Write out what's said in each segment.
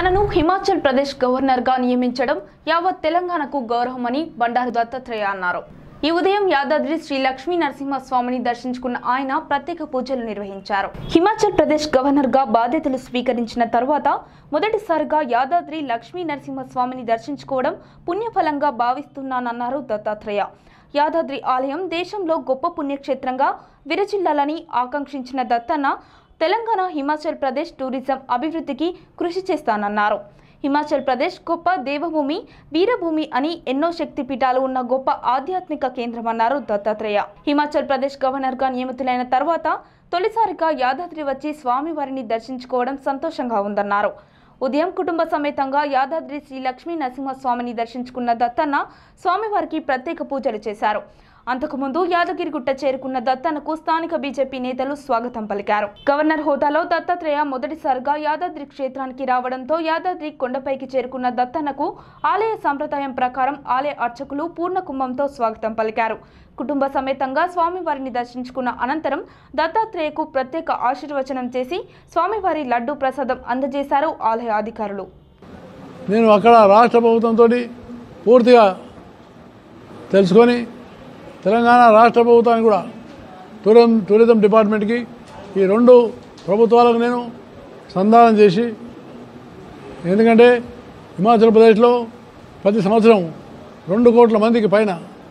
తనను హిమాచల్ ప్రదేశ్ గవర్నర్గా నియమించడం యావత్ తెలంగాణకు గౌరవమని బండారు దత్తాత్రేయ అన్నారు ఈ ఉదయం యాదాద్రి శ్రీ లక్ష్మీ నరసింహస్వామిని దర్శించుకున్న ఆయన ప్రత్యేక పూజలు నిర్వహించారు హిమాచల్ ప్రదేశ్ గవర్నర్గా బాధ్యతలు స్వీకరించిన తర్వాత మొదటిసారిగా యాదాద్రి లక్ష్మీ నరసింహస్వామిని దర్శించుకోవడం పుణ్యఫలంగా భావిస్తున్నానన్నారు దత్తాత్రేయ యాదాద్రి ఆలయం దేశంలో గొప్ప పుణ్యక్షేత్రంగా విరచిల్లాలని ఆకాంక్షించిన దత్తన్న తెలంగాణ హిమాచల్ ప్రదేశ్ టూరిజం అభివృద్ధికి కృషి చేస్తానన్నారు హిమాచల్ ప్రదేశ్ గొప్ప దేవభూమి వీరభూమి అని ఎన్నో శక్తిపీఠాలు ఉన్న గొప్ప ఆధ్యాత్మిక కేంద్రమన్నారు దత్తాత్రేయ హిమాచల్ ప్రదేశ్ గవర్నర్గా నియమితులైన తర్వాత తొలిసారిగా యాదాద్రి వచ్చి స్వామివారిని దర్శించుకోవడం సంతోషంగా ఉందన్నారు ఉదయం కుటుంబ సమేతంగా యాదాద్రి శ్రీ లక్ష్మీ నరసింహస్వామిని దర్శించుకున్న దత్తన్న స్వామివారికి ప్రత్యేక పూజలు చేశారు అంతకుముందు యాదగిరిగుట్ట చేరుకున్న దత్తన్నకు స్థానిక బీజేపీ నేతలు స్వాగతం పలికారు గవర్నర్ హోదాలో దత్తాత్రేయ మొదటిసారిగా యాదాద్రి క్షేత్రానికి రావడంతో యాదాద్రి కొండపైకి చేరుకున్న దత్తన్నకు ఆలయ సంప్రదాయం ప్రకారం ఆలయ అర్చకులు పూర్ణ కుంభంతో స్వాగతం పలికారు కుటుంబ సమేతంగా స్వామివారిని దర్శించుకున్న అనంతరం దత్తాత్రేయకు ప్రత్యేక ఆశీర్వచనం చేసి స్వామివారి లడ్డూ ప్రసాదం అందజేశారు ఆలయ అధికారులు నేను అక్కడ రాష్ట్ర ప్రభుత్వంతో పూర్తిగా తెలుసుకొని తెలంగాణ రాష్ట్ర ప్రభుత్వానికి కూడా టూరిజం టూరిజం డిపార్ట్మెంట్కి ఈ రెండు ప్రభుత్వాలకు నేను సంధానం చేసి ఎందుకంటే హిమాచల్ ప్రదేశ్లో ప్రతి సంవత్సరం రెండు కోట్ల మందికి పైన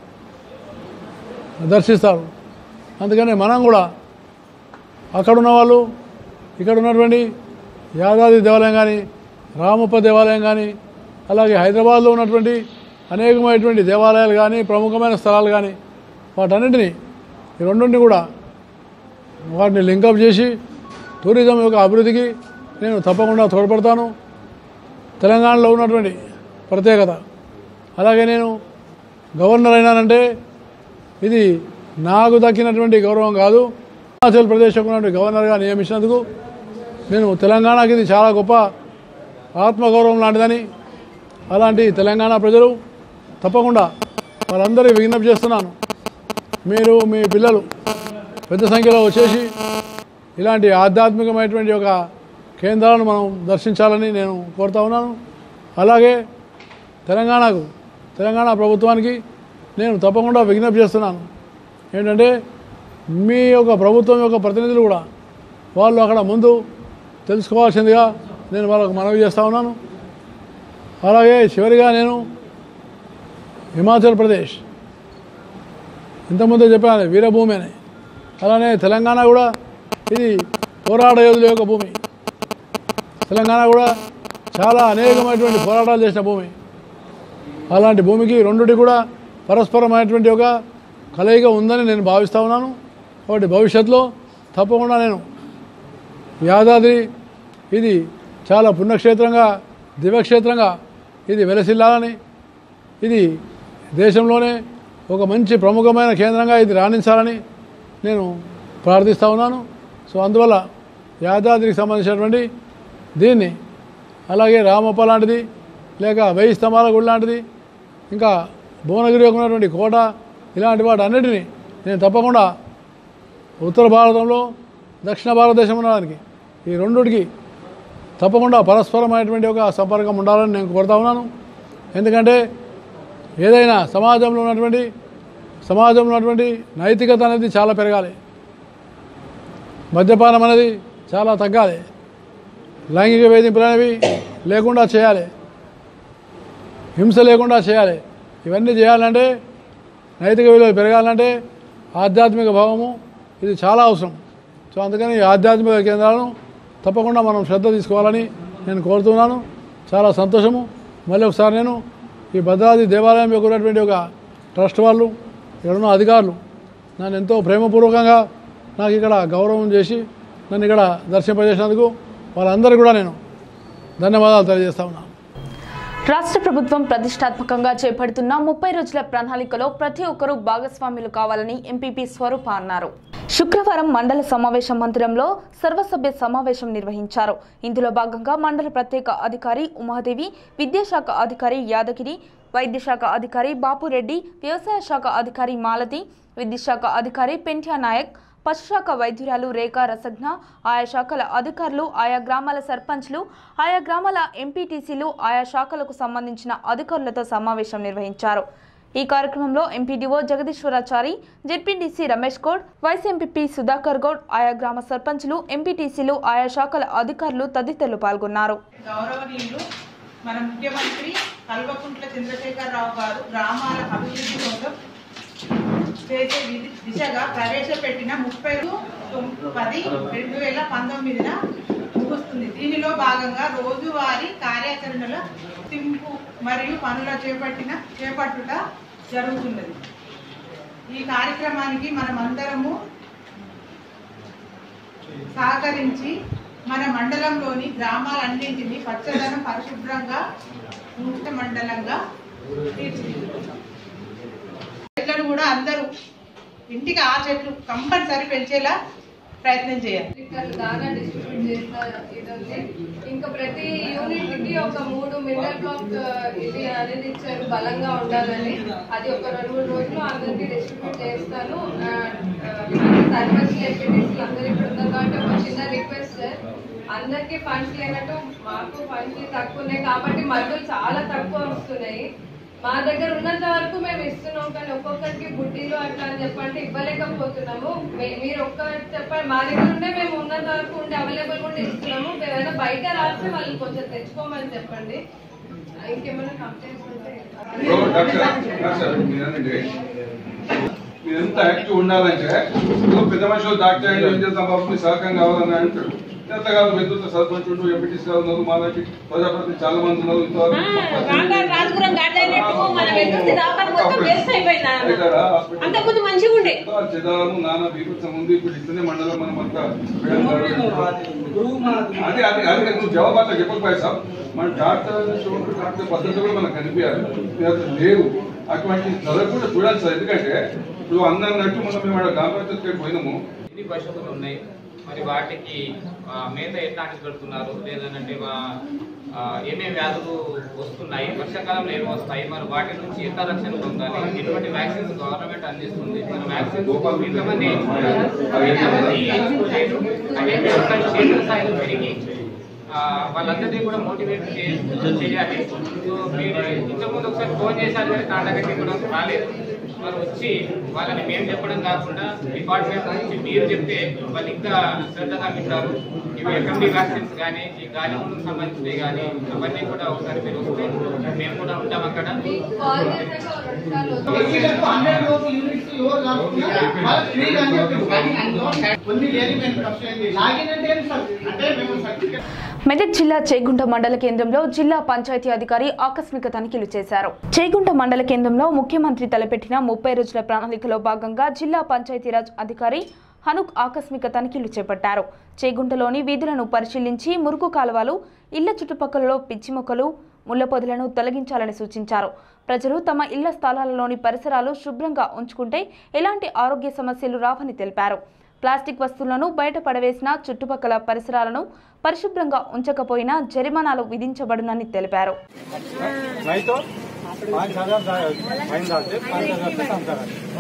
దర్శిస్తారు అందుకని మనం కూడా అక్కడ ఉన్న వాళ్ళు ఇక్కడ ఉన్నటువంటి యాదాద్రి దేవాలయం కానీ రామప్ప దేవాలయం కానీ అలాగే హైదరాబాద్లో ఉన్నటువంటి అనేకమైనటువంటి దేవాలయాలు కానీ ప్రముఖమైన స్థలాలు కానీ వాటన్నింటినీ ఈ రెండింటిని కూడా వాటిని లింకప్ చేసి టూరిజం యొక్క అభివృద్ధికి నేను తప్పకుండా తోడ్పడతాను తెలంగాణలో ఉన్నటువంటి ప్రత్యేకత అలాగే నేను గవర్నర్ అయినానంటే ఇది నాకు దక్కినటువంటి గౌరవం కాదు హిమాచల్ ప్రదేశ్కు ఉన్నటువంటి గవర్నర్గా నియమించినందుకు నేను తెలంగాణకి ఇది చాలా గొప్ప ఆత్మగౌరవం లాంటిదని అలాంటి తెలంగాణ ప్రజలు తప్పకుండా వాళ్ళందరికీ విజ్ఞప్తి చేస్తున్నాను మీరు మీ పిల్లలు పెద్ద సంఖ్యలో వచ్చేసి ఇలాంటి ఆధ్యాత్మికమైనటువంటి ఒక కేంద్రాలను మనం దర్శించాలని నేను కోరుతా ఉన్నాను అలాగే తెలంగాణకు తెలంగాణ ప్రభుత్వానికి నేను తప్పకుండా విజ్ఞప్తి చేస్తున్నాను ఏంటంటే మీ యొక్క ప్రభుత్వం యొక్క ప్రతినిధులు కూడా వాళ్ళు అక్కడ ముందు తెలుసుకోవాల్సిందిగా నేను వాళ్ళకు మనవి చేస్తూ ఉన్నాను అలాగే చివరిగా నేను హిమాచల్ ప్రదేశ్ ఇంతకుముందే చెప్పాను వీరభూమి అని అలానే తెలంగాణ కూడా ఇది పోరాట యోధుల యొక్క భూమి తెలంగాణ కూడా చాలా అనేకమైనటువంటి పోరాటాలు చేసిన భూమి అలాంటి భూమికి రెండుటి కూడా పరస్పరమైనటువంటి ఒక కలయిక ఉందని నేను భావిస్తూ ఉన్నాను కాబట్టి భవిష్యత్తులో తప్పకుండా నేను యాదాద్రి ఇది చాలా పుణ్యక్షేత్రంగా దివ్యక్షేత్రంగా ఇది వెలసిల్లాలని ఇది దేశంలోనే ఒక మంచి ప్రముఖమైన కేంద్రంగా ఇది రాణించాలని నేను ప్రార్థిస్తూ ఉన్నాను సో అందువల్ల యాదాద్రికి సంబంధించినటువంటి దీన్ని అలాగే రామప్ప లాంటిది లేక వెయ్యి స్తంభాల గుడి లాంటిది ఇంకా భువనగిరి యొక్క ఉన్నటువంటి కోట ఇలాంటి వాటి అన్నిటినీ నేను తప్పకుండా ఉత్తర భారతంలో దక్షిణ భారతదేశం ఉన్నదానికి ఈ రెండుటికి తప్పకుండా పరస్పరమైనటువంటి ఒక సంపర్కం ఉండాలని నేను కోరుతా ఉన్నాను ఎందుకంటే ఏదైనా సమాజంలో ఉన్నటువంటి సమాజంలో ఉన్నటువంటి నైతికత అనేది చాలా పెరగాలి మద్యపానం అనేది చాలా తగ్గాలి లైంగిక వేధింపులు అనేవి లేకుండా చేయాలి హింస లేకుండా చేయాలి ఇవన్నీ చేయాలంటే నైతిక విలువలు పెరగాలంటే ఆధ్యాత్మిక భావము ఇది చాలా అవసరం సో అందుకని ఈ ఆధ్యాత్మిక కేంద్రాలను తప్పకుండా మనం శ్రద్ధ తీసుకోవాలని నేను కోరుతున్నాను చాలా సంతోషము మళ్ళీ ఒకసారి నేను ఈ భద్రాద్రి దేవాలయం యొక్క ఉన్నటువంటి ఒక ట్రస్ట్ వాళ్ళు ఇక్కడ ఉన్న అధికారులు నన్ను ఎంతో ప్రేమపూర్వకంగా నాకు ఇక్కడ గౌరవం చేసి నన్ను ఇక్కడ దర్శింపజేసినందుకు వాళ్ళందరికీ కూడా నేను ధన్యవాదాలు తెలియజేస్తా ఉన్నాను రాష్ట్ర ప్రభుత్వం ప్రతిష్టాత్మకంగా చేపడుతున్న ముప్పై రోజుల ప్రణాళికలో ప్రతి ఒక్కరూ భాగస్వాములు కావాలని ఎంపీపీ స్వరూప అన్నారు శుక్రవారం మండల సమావేశ మందిరంలో సర్వసభ్య సమావేశం నిర్వహించారు ఇందులో భాగంగా మండల ప్రత్యేక అధికారి ఉమాదేవి విద్యాశాఖ అధికారి యాదగిరి వైద్య శాఖ అధికారి బాపురెడ్డి వ్యవసాయ శాఖ అధికారి మాలతి విద్యుత్ శాఖ అధికారి పెంట్యా నాయక్ పశుశాఖ వైద్యురాలు రేఖా రసజ్ఞ ఆయా శాఖల అధికారులు ఆయా గ్రామాల సర్పంచ్లు ఆయా గ్రామాల ఎంపీటీసీలు ఆయా శాఖలకు సంబంధించిన అధికారులతో సమావేశం నిర్వహించారు ఈ కార్యక్రమంలో MPDO Jagadeeswarachari ZPTC Ramesh Goud vice MPP Sudhakar Goud ఆయా గ్రామ సర్పంచ్లు ఎంపీటీసీలు ఆయా శాఖల అధికారులు తదితరులు పాల్గొన్నారు గౌరవనీయులు మన ముఖ్యమంత్రి కల్వకుంట్ల చంద్రశేఖరరావు గారు గ్రామాల అభివృద్ధి కోసం చేసే విధి దిశగా ప్రవేశపెట్టిన ముప్పై పది రెండు వేల పంతొమ్మిదిన ముగుస్తుంది దీనిలో భాగంగా రోజువారీ కార్యాచరణల తింపు మరియు పనుల చేపట్టిన చేపట్టుట జరుగుతున్నది ఈ కార్యక్రమానికి మనమందరము సహకరించి మన మండలంలోని గ్రామాలన్నింటినీ పచ్చదనం పరిశుభ్రంగా ముక్త మండలంగా తీర్చిదిద్దుతాం చెట్లను కూడా అందరూ ఇంటికి ఆ చెట్లు కంపల్సరీ పెంచేలా ప్రయత్నం చేయాలి లీటర్లు దానా డిస్ట్రిబ్యూట్ చేసిన ఇది ఉంది ఇంకా ప్రతి యూనిట్ కి ఒక మూడు మినరల్ బ్లాక్ ఇది అనేది ఇచ్చారు బలంగా ఉండాలని అది ఒక రెండు మూడు రోజులు అందరికి డిస్ట్రిబ్యూట్ చేస్తాను సర్పంచ్ ఎంపీటీసీ అందరు ఇక్కడ ఉన్నారు కాబట్టి ఒక చిన్న రిక్వెస్ట్ సార్ అందరికి ఫండ్స్ లేనట్టు మాకు ఫండ్స్ తక్కువ ఉన్నాయి కాబట్టి మందులు చాలా తక్కువ వస్తున్నాయి మా దగ్గర ఉన్నంత వరకు మేము ఇస్తున్నాం కానీ ఒక్కొక్కరికి బుడ్డీలు అట్లా అని చెప్పంటే ఇవ్వలేకపోతున్నాము మీ- మీరు ఒక్క చెప్పండి మా దగ్గర ఉండే మేము ఉన్నంత వరకు ఉండే అవైలబుల్ కూడా ఇస్తున్నాము మేము ఏదైనా బయట రాస్తే వాళ్ళు కొంచెం తెచ్చుకోమని చెప్పండి ఇంకేమైనా కంప్లైంట్స్ ఉంటే ఓ, డాక్టర్ డాక్టర్ మీరేనండి మీరు ఎంత యాక్టివ్ ఉండాలంటే ఇప్పుడు పెద్ద మనుషులు డాక్టర్ అయినా ఏం చేద్దాం బాబు మీ సహకారం కావాలని అంటాడు ఎంత కాదు పెద్ద సర్పంచ్ ఉంటూ ఎంపీటీసీ గారు ఉన్నారు మాలాంటి ప్రజాప్రతి చాలా మంది ఉన్నారు ఇంతవరకు రాజపురం గాడి అయినట్టు మన వెంకటి దాకా మొత్తం వేస్ట్ అయిపోయింది నాన్న. అవుతారా? హాస్పిటల్ అంతకుముందు మంచిగా ఉండే చెదారము నానా బీభత్సం ఉంది ఇప్పుడు ఇట్లనే మండలం మనం అంతా అదే అదే అదే నువ్వు జవాబు అట్లా చెప్పకపోయా సార్ మన డాక్టర్ చూడండి డాక్టర్ పద్ధతి కూడా మనకు కనిపించాలి మీరు అసలు లేరు అటువంటి చదవకుండా చూడాలి సార్ ఎందుకంటే ఇప్పుడు అందరినట్టు మనం మేము ఆడ గ్రామ పంచాయతీకి పోయినాము ఎన్ని పశువులు ఉన్నాయి మరి వాటికి ఆ, మేత ఎట్లాంటి పెడుతున్నారు లేదంటే వా- ఆ, ఏమేమి వ్యాధులు వస్తున్నాయి వర్షాకాలంలో ఏమి వస్తాయి మరి వాటి నుంచి ఎంత రక్షణ పొందాలి ఎటువంటి వ్యాక్సిన్స్ గవర్నమెంట్ అందిస్తుంది మన వ్యాక్సిన్స్ ఎంతమంది వేయించుకున్నారు? ఎంతమంది వేయించుకోలేదు అనేది అక్కడ క్షేత్ర స్థాయిలో పెరిగి ఆ, వాళ్ళందరినీ కూడా మోటివేట్ చేయాలి సో మీరు ఇంతకుముందు ఒకసారి ఫోన్ చేశారు కానీ తాండగట్టి కూడా రాలేదు మరి వచ్చి వాళ్ళని మేము చెప్పడం కాకుండా డిపార్ట్మెంట్ నుంచి మీరు చెప్తే వాళ్ళు ఇంకా శ్రద్ధగా వింటారు ఇవి ఎఫ్ఎండి వ్యాక్సిన్స్ కానీ ఈ గాలి ముందుకు సంబంధించినవి కానీ అవన్నీ కూడా ఒకసారి మీరు వస్తే మేము కూడా ఉంటాం అక్కడ మీకు కాల్ చేశాక ఒక రెండు సార్లు వస్తాను. మెదక్ జిల్లా చేగుంట మండల కేంద్రంలో జిల్లా పంచాయతీ అధికారి ఆకస్మిక తనిఖీలు చేశారు చేగుంట మండల కేంద్రంలో ముఖ్యమంత్రి తలపెట్టిన ముప్పై రోజుల ప్రణాళికలో భాగంగా జిల్లా పంచాయతీరాజ్ అధికారి హనుక్ ఆకస్మిక తనిఖీలు చేపట్టారు చేగుంటలోని వీధులను పరిశీలించి మురుగు కాలువలు ఇళ్ల చుట్టుపక్కలలో పిచ్చి మొక్కలు ముళ్ల పొదలను తొలగించాలని సూచించారు ప్రజలు తమ ఇళ్ల స్థలాలలోని పరిసరాలు శుభ్రంగా ఉంచుకుంటే ఎలాంటి ఆరోగ్య సమస్యలు రావని తెలిపారు ప్లాస్టిక్ వస్తువులను బయట పడవేసిన చుట్టుపక్కల పరిసరాలను పరిశుభ్రంగా ఉంచకపోయినా జరిమానాలు విధించబడునని తెలిపారు नहीं तो पाँच हजार ఫైన్ రాస్తే పాంచ్ హజార్ से कम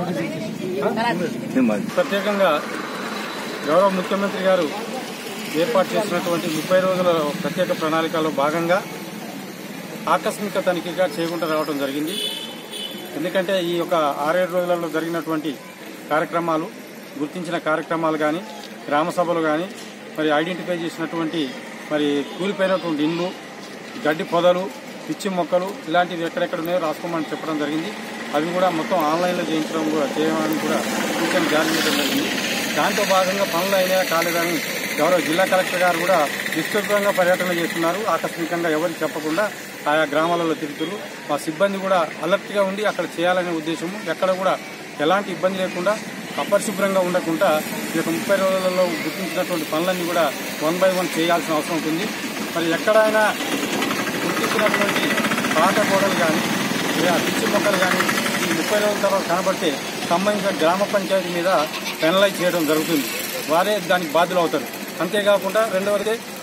कराలి ప్రత్యేకంగా గౌరవ ముఖ్యమంత్రి గారు ఏర్పాటు చేసినటువంటి ముప్పై రోజుల ప్రత్యేక ప్రణాళికలో భాగంగా ఆకస్మిక తనిఖీగా చేయకుండా రావడం జరిగింది ఎందుకంటే ఈ యొక్క ఆరేడు రోజులలో జరిగినటువంటి కార్యక్రమాలు గుర్తించిన కార్యక్రమాలు కానీ గ్రామ సభలు కానీ మరి ఐడెంటిఫై చేసినటువంటి మరి కూలిపోయినటువంటి ఇండ్లు గడ్డి పొదలు పిచ్చి మొక్కలు ఇలాంటివి ఎక్కడెక్కడ ఉన్నాయో రాసుకోమని చెప్పడం జరిగింది అవి కూడా మొత్తం ఆన్లైన్లో చేయించడం కూడా చేయమని కూడా సూచన జారీ చేయడం జరిగింది దాంతో భాగంగా పనులు అయినా కాలేదని గౌరవ జిల్లా కలెక్టర్ గారు కూడా విస్తృతంగా పర్యటన చేస్తున్నారు ఆకస్మికంగా ఎవరికి చెప్పకుండా ఆయా గ్రామాలలో తిరుగుతున్నారు మా సిబ్బంది కూడా అలర్ట్గా ఉండి అక్కడ చేయాలనే ఉద్దేశము ఎక్కడ కూడా ఎలాంటి ఇబ్బంది లేకుండా అపరిశుభ్రంగా ఉండకుండా ఈ యొక్క ముప్పై రోజులలో గుర్తించినటువంటి పనులన్నీ కూడా వన్ బై వన్ చేయాల్సిన అవసరం ఉంటుంది మరి ఎక్కడైనా గుర్తించినటువంటి పాత గోడలు కానీ లేదా పిచ్చి మొక్కలు కానీ ఈ ముప్పై రోజుల తర్వాత కనబడితే సంబంధించిన గ్రామ పంచాయతీ మీద పెనలైజ్ చేయడం జరుగుతుంది వారే దానికి బాధ్యులు అవుతారు అంతేకాకుండా రెండవది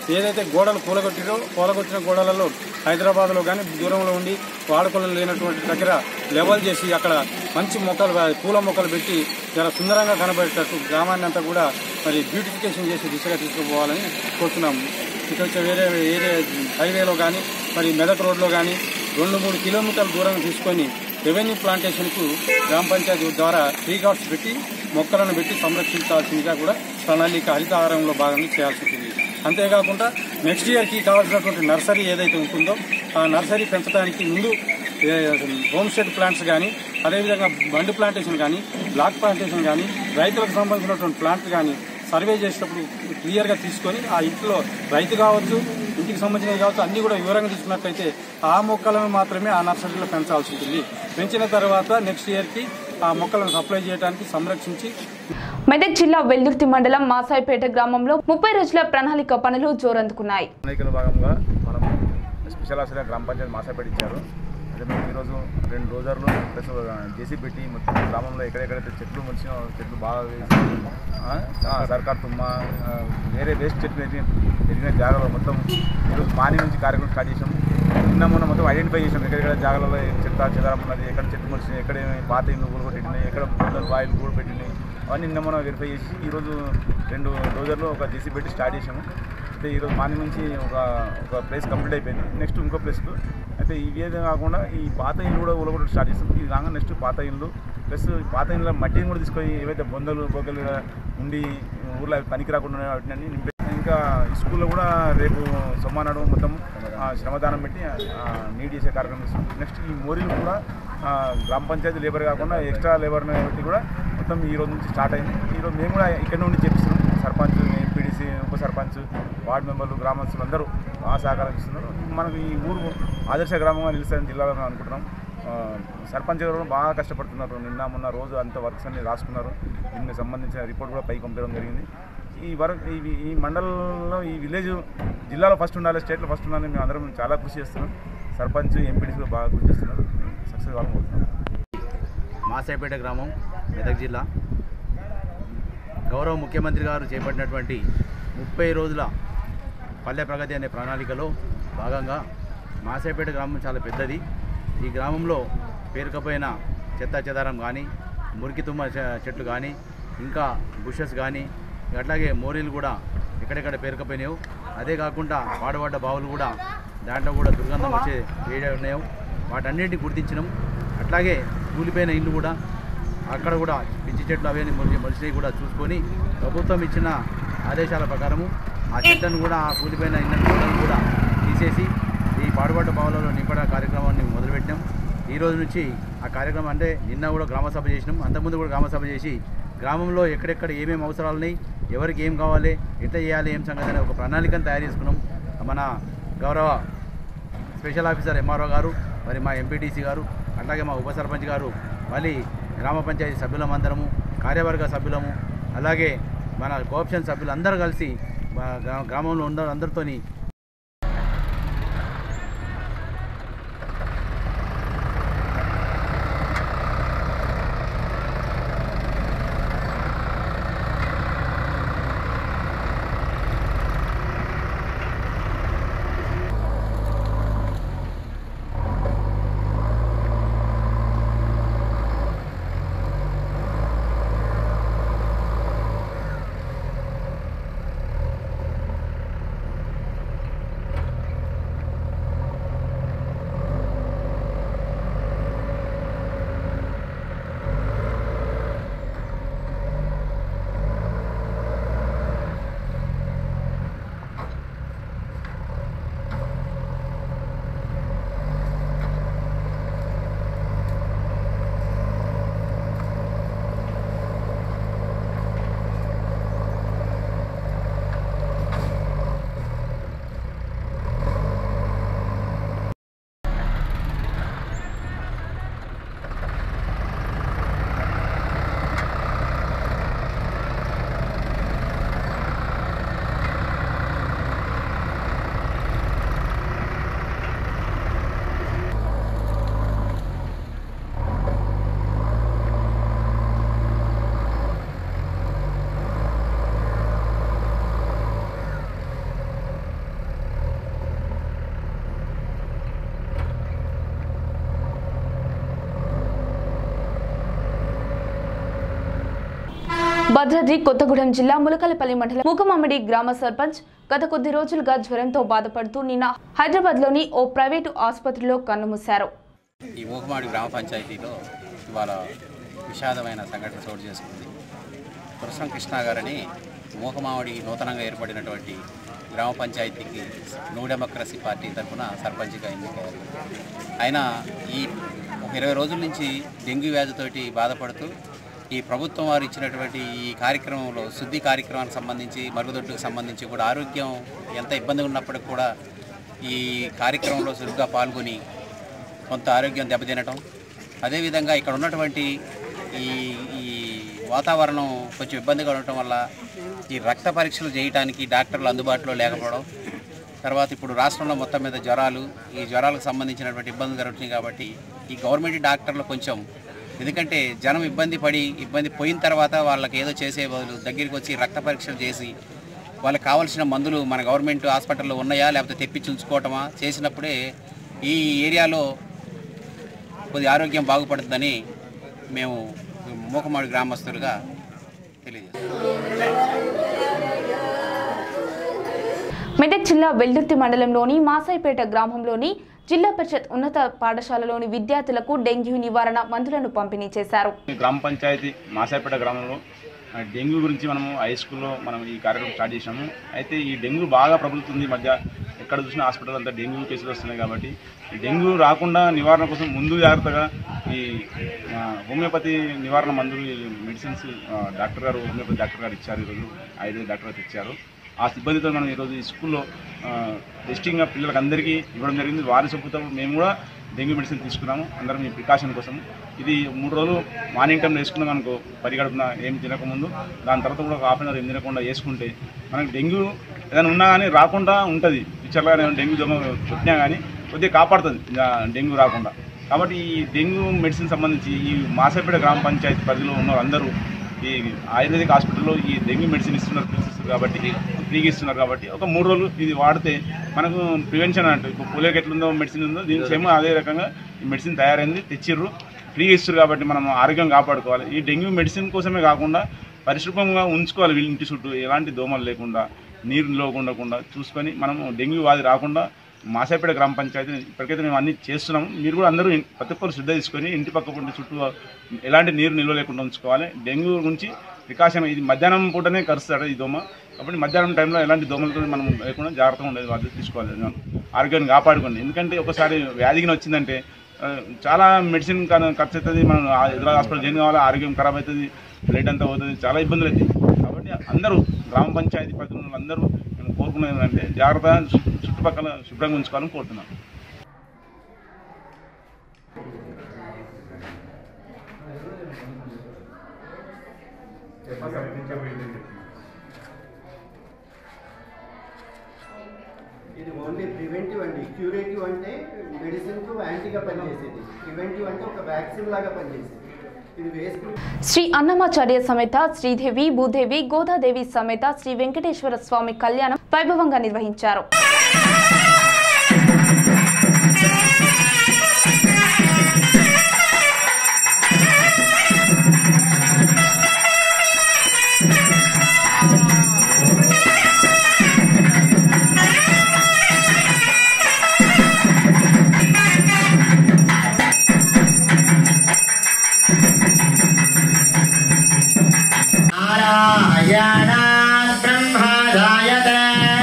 ఏదైతే గోడలు కూలగొట్టిరో కూలగొట్టిన గోడలలో హైదరాబాద్లో కానీ దూరంలో ఉండి వాడుకలు లేనటువంటి దగ్గర లెవెల్ చేసి అక్కడ మంచి మొక్కలు పూల మొక్కలు పెట్టి చాలా సుందరంగా కనబడేటట్టు గ్రామాన్ని అంతా కూడా మరి బ్యూటిఫికేషన్ చేసి దిశగా తీసుకుపోవాలని కోరుతున్నాము ఇక్కడ వచ్చే వేరే వేరే హైవేలో కానీ మరి మెదక్ రోడ్లో కానీ రెండు మూడు కిలోమీటర్ల దూరం తీసుకొని రెవెన్యూ ప్లాంటేషన్కు గ్రామ పంచాయతీ ద్వారా ట్రీ గార్డ్స్ పెట్టి మొక్కలను పెట్టి సంరక్షించాల్సిందిగా కూడా ప్రణాళిక హరితహారంలో భాగంగా చేయాల్సి ఉంటుంది అంతేకాకుండా నెక్స్ట్ ఇయర్కి కావాల్సినటువంటి నర్సరీ ఏదైతే ఉంటుందో ఆ నర్సరీ పెంచడానికి ముందు ఏ, హోమ్ స్టేట్ ప్లాంట్స్ కానీ అదేవిధంగా బండి ప్లాంటేషన్ కానీ బ్లాక్ ప్లాంటేషన్ కానీ రైతులకు సంబంధించినటువంటి ప్లాంట్ కానీ సర్వే చేసేటప్పుడు క్లియర్గా తీసుకొని ఆ ఇంట్లో రైతు కావచ్చు ఇంటికి సంబంధించినవి కావచ్చు అన్ని కూడా వివరంగా తీసుకున్నట్లయితే ఆ మొక్కలను మాత్రమే ఆ నర్సరీలో పెంచాల్సి ఉంటుంది పెంచిన తర్వాత నెక్స్ట్ ఇయర్కి ఆ మొక్కలను సప్లై చేయడానికి సంరక్షించి మెదక్ జిల్లా వెల్దుర్తి మండలం మాసాయిపేట గ్రామంలో ముప్పై రోజుల ప్రణాళిక పనులు జోరందుకున్నాయి ప్రణాళికలో భాగంగా మనం స్పెషల్ ఆఫీసర్ గ్రామ పంచాయతీ మాసాపేట ఇచ్చారు అదే మేము ఈరోజు రెండు రోజుల్లో ప్లస్ జేసీ పెట్టి మొత్తం గ్రామంలో ఎక్కడెక్కడైతే చెట్లు మంచిగా చెట్లు బాగా వేసి ఆ, ఆ, సర్కార్ తుమ్మ ఆ, వేరే వేస్ట్ చెట్లు ఎదిగిన ఎదిగిన జాగాలో మొత్తం ఈరోజు మార్నింగ్ నుంచి కార్యక్రమం స్టార్ట్ చేసాం నిన్న మొన్న మొత్తం ఐడెంటిఫై చేసాం ఎక్కడెక్కడ జాగాలలో చెత్త చెదారం ఉన్నది ఎక్కడ చెట్లు మొలిచినాయి ఎక్కడ ఏమి పాత ఇల్లు కూడా పెట్టినాయి ఎక్కడ బుద్ధలు బాయిలు కూడా పెట్టినాయి అవన్నీ నిన్న మొన్న వెరిఫై చేసి ఈరోజు రెండు రోజుల్లో ఒక జేసీ పెట్టి స్టార్ట్ చేసాము అయితే ఈరోజు మార్నింగ్ నుంచి ఒక ఒక ప్లేస్ కంప్లీట్ అయిపోయింది నెక్స్ట్ ఇంకో ప్లేస్కు అయితే ఇవే కాకుండా ఈ పాత ఇల్లు కూడా ఊళ్ళో కూడా స్టార్ట్ చేస్తాం ఇది కాగా నెక్స్ట్ పాత ఇల్లు ప్లస్ పాత ఇళ్ళ మట్టిని కూడా తీసుకొని ఏవైతే బొందలు బొగ్గలు ఉండి ఊర్లో అవి పనికి రాకుండా ఉన్నాయో వాటిని నింపే ఇంకా ఈ స్కూల్లో కూడా రేపు సోమనాడు మొత్తం ఆ, శ్రమదానం పెట్టి ఆ, నీట్ చేసే కార్యక్రమం ఇస్తాం నెక్స్ట్ ఈ మోరీలు కూడా ఆ, గ్రామ పంచాయతీ లేబర్ కాకుండా ఎక్స్ట్రా లేబర్ని పెట్టి కూడా మొత్తం ఈ రోజు నుంచి స్టార్ట్ అయింది ఈరోజు మేము కూడా ఇక్కడ నుండి చేపిస్తున్నాం సర్పంచ్ ఎంపీడీసీ ఉప సర్పంచ్ వార్డు మెంబర్లు గ్రామస్తులు అందరూ బాగా సహకారం ఇస్తున్నారు మనకు ఈ ఊరు ఆదర్శ గ్రామంగా నిలుస్తుందని జిల్లాలో మేము అనుకుంటున్నాం ఆ, సర్పంచ్ గారు కూడా బాగా కష్టపడుతున్నారు నిన్న మొన్న రోజు అంత వర్క్స్ అన్ని రాసుకున్నారు దీనికి సంబంధించిన రిపోర్ట్ కూడా పైకి పంపించడం జరిగింది ఈ వర్క్ ఈ ఈ మండలంలో ఈ విలేజ్ జిల్లాలో ఫస్ట్ ఉండాలి స్టేట్లో ఫస్ట్ ఉండాలని మేము అందరం చాలా కృషి చేస్తున్నాం సర్పంచ్ ఎంపీడీసీ కూడా బాగా కృషి చేస్తున్నారు సక్సెస్ కావాలనుకుంటున్నాం మాసాయిపేట గ్రామం మెదక్ జిల్లా గౌరవ ముఖ్యమంత్రి గారు చేపట్టినటువంటి ముప్పై రోజుల పల్లె ప్రగతి అనే ప్రణాళికలో భాగంగా మాసాయిపేట గ్రామం చాలా పెద్దది ఈ గ్రామంలో పేరుకపోయిన చెత్త చెదారం కానీ మురికి తుమ్మ చె- చెట్లు కానీ ఇంకా బుషెస్ కానీ అట్లాగే మోరీలు కూడా ఎక్కడెక్కడ పేరుకపోయినాయో అదే కాకుండా పాడబడ్డ బావులు కూడా దాంట్లో కూడా దుర్గంధం వచ్చే ఏడే ఉన్నాయో వాటన్నిటిని గుర్తించినాం అట్లాగే కూలిపోయిన ఇల్లు కూడా అక్కడ కూడా పిచ్చి చెట్లు అవన్నీ మొలిచి మొలిచినవి కూడా చూసుకొని ప్రభుత్వం ఇచ్చిన ఆదేశాల ప్రకారము ఆ చెట్లను కూడా ఆ కూలిపోయిన ఇళ్ళను కూడా తీసేసి ఈ పాడుబడ్డ బావులలో నింపడ కార్యక్రమాన్ని మొదలుపెట్టాం ఈ రోజు నుంచి ఆ కార్యక్రమం అంటే నిన్న కూడా గ్రామసభ చేసినాం అంతకుముందు కూడా గ్రామసభ చేసి గ్రామంలో ఎక్కడెక్కడ ఏమేమి అవసరాలు ఉన్నాయి ఎవరికి ఏం కావాలి ఎట్లా చేయాలి ఏం సంగతి అనే ఒక ప్రణాళికను తయారు చేసుకున్నాం మన గౌరవ స్పెషల్ ఆఫీసర్ ఎంఆర్ఓ గారు మరి మా ఎంపీటీసీ గారు అట్లాగే మా ఉప సర్పంచ్ గారు మళ్ళీ గ్రామ పంచాయతీ సభ్యులమందరము కార్యవర్గ సభ్యులము అలాగే మన కోఆప్షన్ సభ్యులు అందరూ కలిసి మా గ్రా- గ్రామంలో ఉన్న అందరితోని భద్రాద్రి కొత్తగూడెం జిల్లా ములకలపల్లి మండలం మూకమామిడి గ్రామ సర్పంచ్ గత కొద్ది రోజులుగా జ్వరంతో బాధపడుతూ నిన్న హైదరాబాద్లోని ఓ ప్రైవేటు ఆసుపత్రిలో కన్నుమూశారు ఈ మూకమాడి గ్రామ పంచాయతీలో ఇవాళ విషాదమైన సంఘటన చోటు చేసుకుంది పురసం కృష్ణ గారని మూకమామిడి నూతనంగా ఏర్పడినటువంటి గ్రామ పంచాయతీకి న్యూ డెమోక్రసీ పార్టీ తరఫున సర్పంచ్గా ఎన్నికయ్యారు ఆయన ఈ ఒక ఇరవై రోజుల నుంచి డెంగ్యూ వ్యాధితోటి బాధపడుతూ ఈ ప్రభుత్వం వారు ఇచ్చినటువంటి ఈ కార్యక్రమంలో శుద్ధి కార్యక్రమానికి సంబంధించి మరుగుదొడ్డుకు సంబంధించి కూడా ఆరోగ్యం ఎంత ఇబ్బందిగా ఉన్నప్పటికీ కూడా ఈ కార్యక్రమంలో చురుగ్గా పాల్గొని కొంత ఆరోగ్యం దెబ్బతినటం అదేవిధంగా ఇక్కడ ఉన్నటువంటి ఈ ఈ వాతావరణం కొంచెం ఇబ్బందిగా ఉండటం వల్ల ఈ రక్త పరీక్షలు చేయడానికి డాక్టర్లు అందుబాటులో లేకపోవడం తర్వాత ఇప్పుడు రాష్ట్రంలో మొత్తం మీద జ్వరాలు ఈ జ్వరాలకు సంబంధించినటువంటి ఇబ్బందులు జరుగుతున్నాయి కాబట్టి ఈ గవర్నమెంట్ డాక్టర్లు కొంచెం ఎందుకంటే జనం ఇబ్బంది పడి ఇబ్బంది పోయిన తర్వాత వాళ్ళకి ఏదో చేసే బదులు దగ్గరికి వచ్చి రక్త పరీక్షలు చేసి వాళ్ళకి కావాల్సిన మందులు మన గవర్నమెంట్ హాస్పిటల్లో ఉన్నాయా లేకపోతే తెప్పించి ఉంచుకోవటమా చేసినప్పుడే ఈ ఏరియాలో కొద్ది ఆరోగ్యం బాగుపడుతుందని మేము మూకమాడి గ్రామస్తులుగా తెలియజేస్తాం మెదక్ జిల్లా వెల్దుర్తి మండలంలోని మాసాయిపేట గ్రామంలోని జిల్లా పరిషత్ ఉన్నత పాఠశాలలోని విద్యార్థులకు డెంగ్యూ నివారణ మందులను పంపిణీ చేశారు గ్రామ పంచాయతీ మాసాపేట గ్రామంలో ఆ, డెంగ్యూ గురించి మనము హై స్కూల్లో మనం ఈ కార్యక్రమం స్టార్ట్ చేసాము అయితే ఈ డెంగ్యూ బాగా ప్రబలుతుంది ఈ మధ్య ఎక్కడ చూసినా హాస్పిటల్ అంతా డెంగ్యూ కేసులు వస్తున్నాయి కాబట్టి ఈ డెంగ్యూ రాకుండా నివారణ కోసం ముందు జాగ్రత్తగా ఈ ఆ, హోమియోపతి నివారణ మందులు ఈ మెడిసిన్స్ ఆ, డాక్టర్ గారు హోమియోపతి డాక్టర్ గారు ఇచ్చారు ఈరోజు ఆయుర్వేద డాక్టర్ గారు ఇచ్చారు ఆ సిబ్బందితో మనం ఈరోజు ఈ స్కూల్లో ఆ, టెస్టింగ్ పిల్లలకు అందరికీ ఇవ్వడం జరిగింది వారి సొప్పుతో మేము కూడా డెంగ్యూ మెడిసిన్ తీసుకున్నాము అందరం ఈ ప్రికాషన్ కోసం ఇది మూడు రోజులు మార్నింగ్ టైం వేసుకున్నాం అనుకో పరిగడుపున ఏం తినకముందు దాని తర్వాత కూడా ఒక హాఫ్ అన్ అవర్ ఏం తినకుండా వేసుకుంటే మనకి డెంగ్యూ ఏదైనా ఉన్నా కానీ రాకుండా ఉంటుంది ఫ్యూచర్లో కానీ డెంగ్యూ దొంగ చుట్టినా కానీ కొద్దిగా కాపాడుతుంది ఆ, డెంగ్యూ రాకుండా కాబట్టి ఈ డెంగ్యూ మెడిసిన్ సంబంధించి ఈ మాసపేట గ్రామ పంచాయతీ పరిధిలో ఉన్న అందరూ ఈ ఆయుర్వేదిక్ హాస్పిటల్లో ఈ డెంగ్యూ మెడిసిన్ ఇస్తున్నారు pills ఇస్తున్నారు కాబట్టి ఫ్రీగా ఇస్తున్నారు కాబట్టి ఒక మూడు రోజులు ఇది వాడితే మనకు ప్రివెన్షన్ అంటే ఇప్పుడు పోలియోకి ఎట్లుందో మెడిసిన్ ఉందో దీనికి సేమ్ అదే రకంగా ఈ మెడిసిన్ తయారైంది తెచ్చిర్రు ఫ్రీగా ఇస్తారు కాబట్టి మనం ఆరోగ్యం కాపాడుకోవాలి ఈ డెంగ్యూ మెడిసిన్ కోసమే కాకుండా పరిశుభ్రంగా ఉంచుకోవాలి వీళ్ళ ఇంటి చుట్టూ ఎలాంటి దోమలు లేకుండా నీరు నిలవకుండా ఉండకుండా చూసుకొని మనము డెంగ్యూ వ్యాధి రాకుండా మాసాపేట గ్రామ పంచాయతీ ఇప్పటికైతే మేము అన్ని చేస్తున్నాము మీరు కూడా అందరూ ఇన్- ప్రతి ఒక్కరు శ్రద్ధ తీసుకొని ఇంటి పక్క ఉండే చుట్టూ ఎలాంటి నీరు నిల్వ లేకుండా ఉంచుకోవాలి డెంగ్యూ గురించి ప్రికాషన్ ఇది మధ్యాహ్నం పూటనే కరుస్తాడు ఈ దోమ కాబట్టి మధ్యాహ్నం టైంలో ఎలాంటి దోమలతో మనం లేకుండా జాగ్రత్తగా ఉండేది వాళ్ళు తీసుకోవాలి మనం ఆరోగ్యాన్ని కాపాడుకోండి ఎందుకంటే ఒకసారి వ్యాధిగిన వచ్చిందంటే ఆ, చాలా మెడిసిన్ కా- ఖర్చు అవుతుంది మనం ఎదురు హాస్పిటల్ చేయడం కావాలి ఆరోగ్యం ఖరాబ్ అవుతుంది బ్లడ్ అంతా అవుతుంది చాలా ఇబ్బందులు అవుతాయి కాబట్టి అందరూ గ్రామ పంచాయతీ ప్రతినిధులు అందరూ మేము కోరుకునేది ఏంటంటే జాగ్రత్త చు- చుట్టుపక్కల శుభ్రంగా ఉంచుకోవాలని కోరుతున్నాను ఇది ఓన్లీ ప్రివెంటివ్ అండి క్యూరేటివ్ అంటే మెడిసిన్కు యాంటీగా పనిచేసేది ప్రివెంటివ్ అంటే ఒక వ్యాక్సిన్ లాగా పనిచేసేది ఇది వేసుకుని శ్రీ అన్నమాచార్య సమేత శ్రీదేవి భూదేవి గోదాదేవి సమేత శ్రీ వెంకటేశ్వర స్వామి కళ్యాణం వైభవంగా నిర్వహించారు नारायणात् ब्रह्मा जायते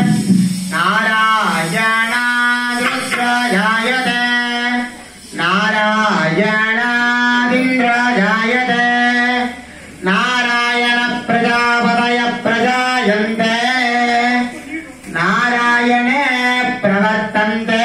नारायणात् रुद्र जायते नारायणादिन्द्र जायते नारायण प्रजापतय प्रजायन्ते नारायणे प्रवर्तन्ते